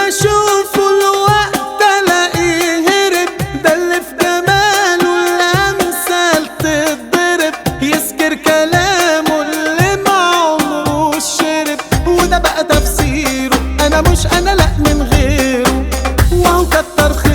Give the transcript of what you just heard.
اشوفه الوقت الاقيه هرب ده اللي في جماله الامثال تتضرب يسكر كلامه اللي ما عمره شرب وده بقى تفسيره انا مش انا لا من غيره وهو كتر خيره